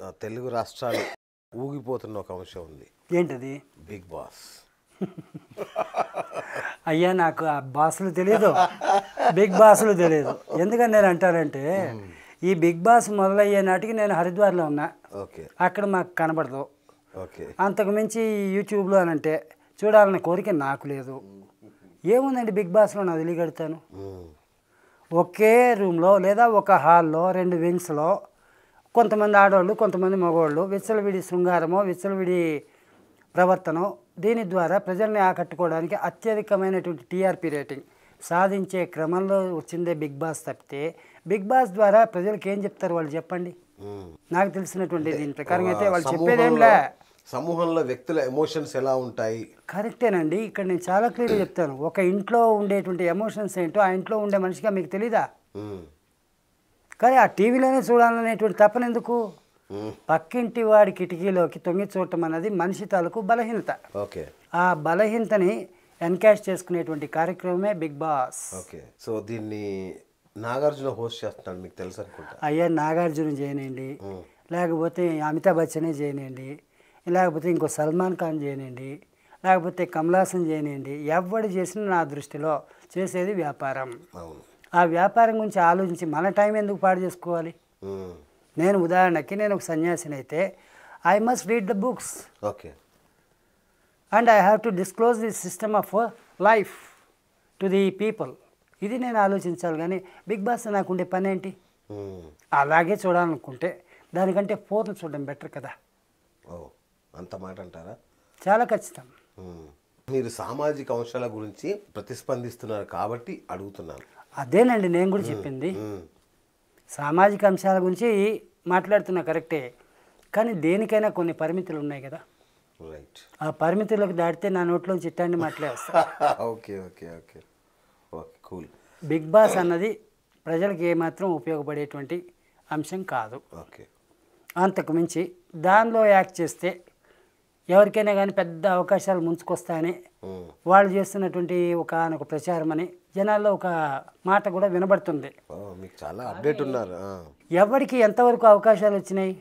ఆ, తెలుగు రాష్ట్రాలు ఊగిపోతున్న ఒక అంశం ఉంది ఏంటది బిగ్ బాస్ అయ్యా నాకు ఆ బాసులు తెలియదు బిగ్ బాసులు తెలియదు ఎందుకని నేను అంటానంటే ఈ బిగ్ బాస్ మొదలయ్యే నాటికి నేను హరిద్వార్లో ఉన్నా ఓకే అక్కడ మాకు కనబడదు ఓకే అంతకు మించి ఈ యూట్యూబ్లో అని అంటే చూడాలన్న కోరిక నాకు లేదు ఏముందండి బిగ్ బాస్లో నా వదిలిగడతాను మ్మ్. ఒకే రూమ్లో లేదా ఒక హాల్లో రెండు వింగ్స్లో కొంతమంది ఆడవాళ్ళు కొంతమంది మగవాళ్ళు విచ్చలవిడి శృంగారమో విచ్చలవిడి ప్రవర్తన దీని ద్వారా ప్రజల్ని ఆకట్టుకోవడానికి అత్యధికమైనటువంటి టీఆర్పీ రేటింగ్ సాధించే క్రమంలో వచ్చిందే బిగ్ బాస్ తప్పితే బిగ్ బాస్ ద్వారా ప్రజలకు ఏం చెప్తారు వాళ్ళు చెప్పండి మ్మ్. నాకు తెలిసినటువంటి దీని ప్రకారం అయితే వాళ్ళు సమూహంలో- చెప్పేదేంలే సమూహంలో వ్యక్తుల ఎమోషన్స్ ఎలా ఉంటాయి కరెక్టేనండి ఇక్కడ నేను చాలా క్లియర్గా చెప్తాను ఒక ఇంట్లో ఉండేటువంటి ఎమోషన్స్ ఏంటో ఆ ఇంట్లో ఉండే మనిషిగా మీకు తెలీదా మ్మ్. కానీ ఆ టీవీలోనే చూడాలనేటువంటి తపన ఎందుకు మ్మ్. పక్కింటి వాడి కిటికీలోకి తొంగి చూడటం అన్నది మనిషి తాలూకు బలహీనత ఓకే ఆ బలహీనతని ఎన్కాష్ చేసుకునేటువంటి కార్యక్రమమే బిగ్ బాస్ ఓకే సో దీన్ని నాగార్జున హోస్ట్ చేస్తున్నాడు మీకు తెలుసు అనుకుంటా అయ్యా నాగార్జున చేయనండి లేకపోతే అమితాబ్ బచ్చనే చేయనండి లేకపోతే ఇంకో సల్మాన్ ఖాన్ చేయనండి లేకపోతే కమలాసన్ చేయనండి ఎవడు చేసినా నా దృష్టిలో చేసేది వ్యాపారం అవును ఆ వ్యాపారం గురించి ఆలోచించి మన టైం ఎందుకు పాడు చేసుకోవాలి మ్మ్. నేను ఉదాహరణకి నేను ఒక సన్యాసిని అయితే I must read the books okay and I have to disclose the system of life to the people ఇది నేను ఆలోచించాలి కానీ బిగ్ బాస్ నాకు ఉండే పని ఏంటి మ్మ్. అలాగే చూడాలనుకుంటే దానికంటే ఫోర్ను చూడడం బెటర్ కదా ఓ అంత మాట అంటారా చాలా ఖచ్చితం మ్మ్. మీరు సామాజిక అంశాల గురించి ప్రతిస్పందిస్తున్నారు కాబట్టి అడుగుతున్నాను అదేనండి నేను కూడా చెప్పింది మ్మ్. సామాజిక అంశాల గురించి మాట్లాడుతున్నా కరెక్టే కానీ దేనికైనా కొన్ని పరిమితులు ఉన్నాయి కదా రైట్ ఆ పరిమితులకు దాటితే నా నోట్లో చిట్టాన్ని మాట్లాడేస్తా okay okay okay okay cool Bigg Boss అన్నది ప్రజలకు ఏమాత్రం ఉపయోగపడేటువంటి అంశం కాదు ఓకే అంతకు మించి దానిలో యాక్ట్ చేస్తే ఎవరికైనా కానీ పెద్ద అవకాశాలు ముంచుకొస్తాయని మ్మ్. వాళ్ళు చేస్తున్నటువంటి ఒక ఒక ప్రచారం అని జనాల్లో ఒక మాట కూడా వినబడుతుంది ఓ మీకు చాలా అప్డేట్ ఉన్నారు ఆ. ఎవరికి ఎంతవరకు అవకాశాలు వచ్చినాయి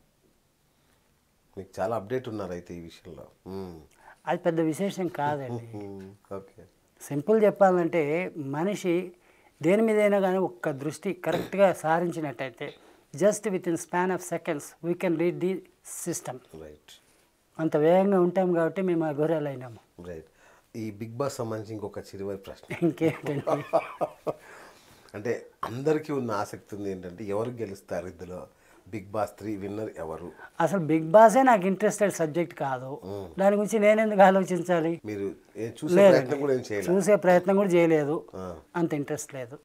మీకు చాలా అప్డేట్ ఉన్నారు అయితే ఈ విషయంలో మ్మ్. అది పెద్ద విశేషం కాదండి మ్మ్. ఓకే సింపుల్ చెప్పాలంటే మనిషి దేని మీదైనా కానీ ఒక్క దృష్టి కరెక్ట్గా సారించినట్టయితే just within span of seconds we can read the system right అంత వేగంగా ఉంటాం కాబట్టి మేము ఆ గొర్రెలు అయినాము రైట్ ఈ బిగ్ బాస్ సంబంధించి ఇంకొక చిరువరి ప్రశ్న ఇంకేంటండి అంటే అందరికీ ఉన్న ఆసక్తి ఉంది ఏంటంటే ఎవరు గెలుస్తారు ఇందులో బిగ్ బాస్ త్రీ విన్నర్ ఎవరు అసలు బిగ్ బాసే నాకు ఇంట్రెస్టెడ్ సబ్జెక్ట్ కాదు దాని గురించి నేను ఎందుకు ఆలోచించాలి మీరు ఏ- చూసే లేదండి. ప్రయత్నం కూడా ఏం చేయలేదు చూసే ప్రయత్నం కూడా చేయలేదు ఆ. అంత ఇంట్రెస్ట్ లేదు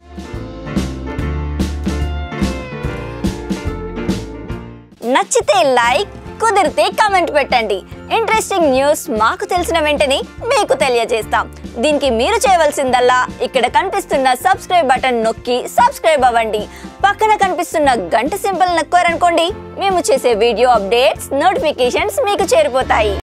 నచ్చితే లైక్ కుదిరితే కమెంట్ పెట్టండి ఇంట్రెస్టింగ్ న్యూస్ మాకు తెలిసిన వెంటనే మీకు తెలియజేస్తాం దీనికి మీరు చేయవలసిందల్లా ఇక్కడ కనిపిస్తున్న సబ్స్క్రైబ్ బటన్ నొక్కి సబ్స్క్రైబ్ అవ్వండి పక్కన కనిపిస్తున్న గంట సింబల్ నొక్కారనుకోండి మేము చేసే వీడియో అప్డేట్స్ నోటిఫికేషన్స్ మీకు చేరిపోతాయి